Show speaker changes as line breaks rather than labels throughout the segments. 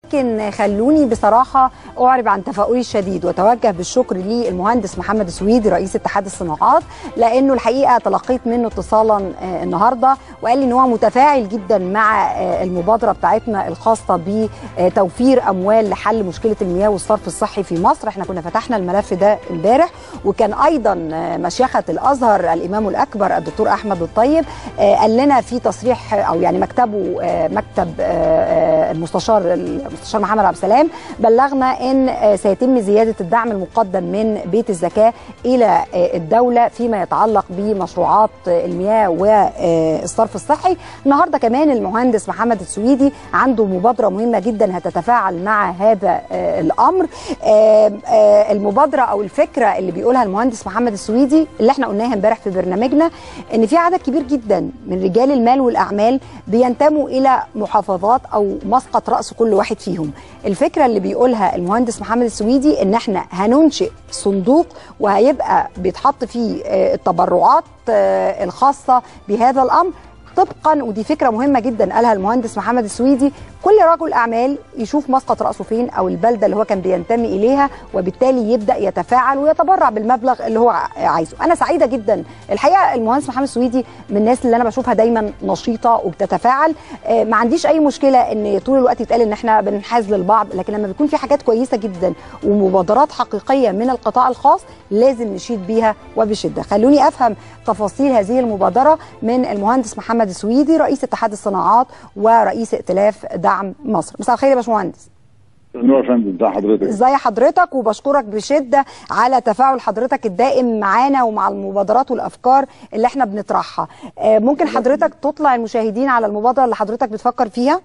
لكن خلوني بصراحة أعرب عن تفاؤلي الشديد وأتوجه بالشكر للمهندس محمد السويدي رئيس اتحاد الصناعات لأنه الحقيقة تلقيت منه اتصالا النهاردة وقال لي إن هو متفاعل جدا مع المبادرة بتاعتنا الخاصة بتوفير أموال لحل مشكلة المياه والصرف الصحي في مصر احنا كنا فتحنا الملف ده امبارح وكان أيضا مشيخة الأزهر الإمام الأكبر الدكتور أحمد الطيب قال لنا في تصريح أو يعني مكتبه مكتب المستشار المستشار محمد عبد السلام بلغنا ان سيتم زياده الدعم المقدم من بيت الزكاه الى الدوله فيما يتعلق بمشروعات المياه والصرف الصحي النهارده كمان المهندس محمد السويدي عنده مبادره مهمه جدا هتتفاعل مع هذا الامر المبادره او الفكره اللي بيقولها المهندس محمد السويدي اللي احنا قلناها امبارح في برنامجنا ان في عدد كبير جدا من رجال المال والاعمال بينتموا الى محافظات او مسقط راس كل واحد فيهم الفكرة اللي بيقولها المهندس محمد السويدي ان احنا هننشئ صندوق وهيبقى بيتحط فيه التبرعات الخاصة بهذا الامر طبقا ودي فكره مهمه جدا قالها المهندس محمد السويدي كل رجل اعمال يشوف مسقط راسه فين او البلده اللي هو كان بينتمي اليها وبالتالي يبدا يتفاعل ويتبرع بالمبلغ اللي هو عايزه انا سعيده جدا الحقيقه المهندس محمد السويدي من الناس اللي انا بشوفها دايما نشيطه وبتتفاعل ما عنديش اي مشكله ان طول الوقت يتقال ان احنا بننحاز للبعض لكن لما بيكون في حاجات كويسه جدا ومبادرات حقيقيه من القطاع الخاص لازم نشيد بيها وبشده خلوني افهم تفاصيل هذه المبادره من المهندس محمد السويدي رئيس اتحاد الصناعات ورئيس ائتلاف دعم مصر مساء الخير يا باشمهندس
نور يا فندم ازي حضرتك
ازي حضرتك وبشكرك بشده على تفاعل حضرتك الدائم معانا ومع المبادرات والافكار اللي احنا بنطرحها ممكن حضرتك تطلع المشاهدين على المبادره اللي حضرتك بتفكر فيها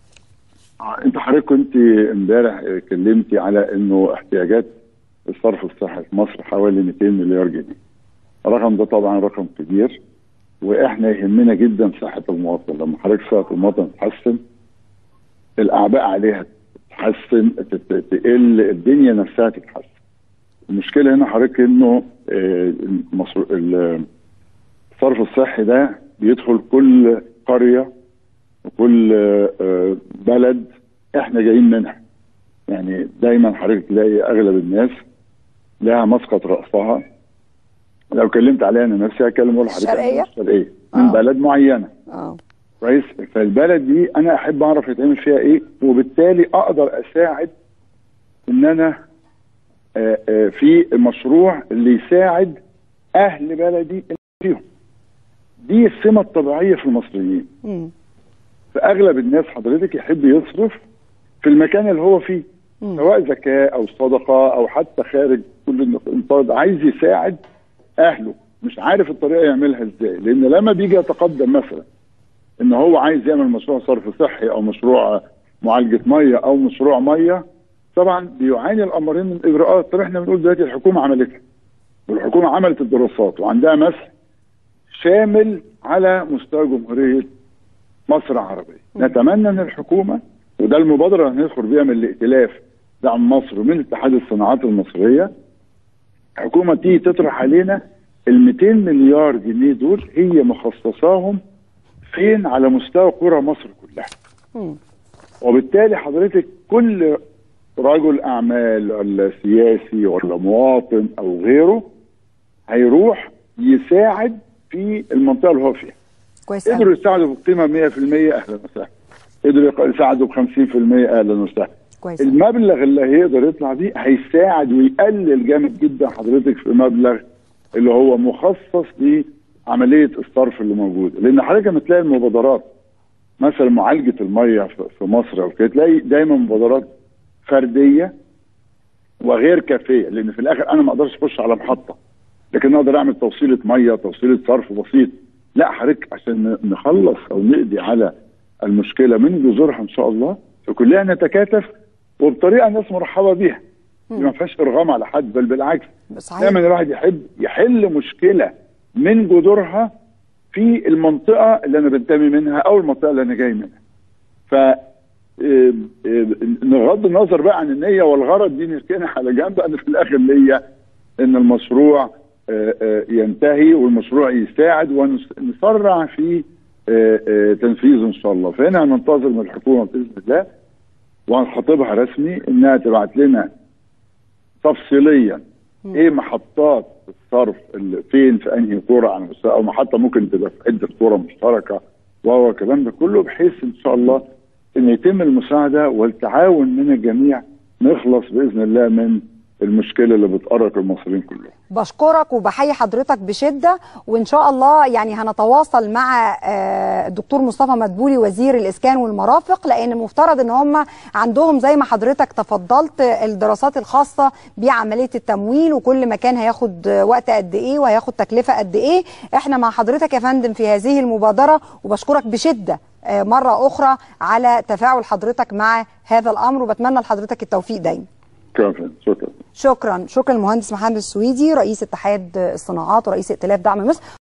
انت حضرتك كنت امبارح اتكلمتي على انه احتياجات الصرف الصحي في مصر حوالي 200 مليار جنيه الرقم ده طبعا رقم كبير واحنا يهمنا جدا صحه المواطن لما حضرتك صحه المواطن تتحسن الاعباء عليها تتحسن تقل الدنيا نفسها تتحسن المشكله هنا حضرتك انه الصرف الصحي ده بيدخل كل قريه وكل بلد احنا جايين منها يعني دايما حضرتك تلاقي اغلب الناس لها مسقط راسها لو كلمت عليها انا نفسي هكلم اقول لحضرتك
الشرقيه
الشرقيه من
آه.
بلد معينه
اه
كويس فالبلد دي انا احب اعرف يتعمل فيها ايه وبالتالي اقدر اساعد ان انا آآ آآ في مشروع اللي يساعد اهل بلدي فيهم دي السمه الطبيعيه في المصريين
مم.
فاغلب الناس حضرتك يحب يصرف في المكان اللي هو فيه
مم.
سواء زكاه او صدقه او حتى خارج كل النطاق عايز يساعد اهله مش عارف الطريقه يعملها ازاي لان لما بيجي يتقدم مثلا ان هو عايز يعمل مشروع صرف صحي او مشروع معالجه ميه او مشروع ميه طبعا بيعاني الامرين من اجراءات طب احنا بنقول دلوقتي الحكومه عملتها والحكومه عملت الدراسات وعندها مسح شامل على مستوى جمهوريه مصر العربيه نتمنى ان الحكومه وده المبادره اللي هندخل بيها من الائتلاف دعم مصر ومن اتحاد الصناعات المصريه الحكومه تيجي تطرح علينا ال 200 مليار جنيه دول هي مخصصاهم فين على مستوى قرى مصر كلها
مم.
وبالتالي حضرتك كل رجل اعمال ولا سياسي ولا مواطن او غيره هيروح يساعد في المنطقه اللي هو فيها
كويس أوي.
قدروا يساعدوا بقيمه 100% اهلا وسهلا قدروا يساعدوا ب 50% اهلا وسهلا
كويس
المبلغ اللي هيقدر يطلع بيه هيساعد ويقلل جامد جدا حضرتك في مبلغ اللي هو مخصص لعمليه الصرف اللي موجوده لان حضرتك لما تلاقي المبادرات مثلا معالجه الميه في في مصر او كده تلاقي دايما مبادرات فرديه وغير كافيه لان في الاخر انا ما اقدرش اخش على محطه لكن اقدر اعمل توصيله ميه توصيله صرف بسيط لا حضرتك عشان نخلص او نقضي على المشكله من جذورها ان شاء الله فكلنا نتكاتف وبطريقه الناس مرحبه بيها ما فيهاش ارغام على حد بل بالعكس
صحيح
دايما الواحد يحب يحل مشكله من جذورها في المنطقه اللي انا بنتمي منها او المنطقه اللي انا جاي منها. ف آه، آه، نغض النظر بقى عن النيه والغرض دي نركنها على جنب انا في الاخر ليا ان المشروع آه، آه، ينتهي والمشروع يساعد ونسرع في آه، آه، تنفيذه ان شاء الله فهنا هننتظر من الحكومه باذن الله وهنخاطبها رسمي انها تبعت لنا تفصيليا ايه محطات الصرف اللي فين في انهي قرى على مستوى او محطه ممكن تبقى في عده قرى مشتركه وهو الكلام ده كله بحيث ان شاء الله ان يتم المساعده والتعاون من الجميع نخلص باذن الله من المشكله اللي بتقرق المصريين كلهم.
بشكرك وبحيي حضرتك بشده وان شاء الله يعني هنتواصل مع الدكتور مصطفى مدبولي وزير الاسكان والمرافق لان المفترض ان هم عندهم زي ما حضرتك تفضلت الدراسات الخاصه بعمليه التمويل وكل مكان هياخد وقت قد ايه وهياخد تكلفه قد ايه احنا مع حضرتك يا فندم في هذه المبادره وبشكرك بشده مره اخرى على تفاعل حضرتك مع هذا الامر وبتمنى لحضرتك التوفيق دايما
شكرا شكرا
شكرا شكرا المهندس محمد السويدي رئيس اتحاد الصناعات ورئيس ائتلاف دعم مصر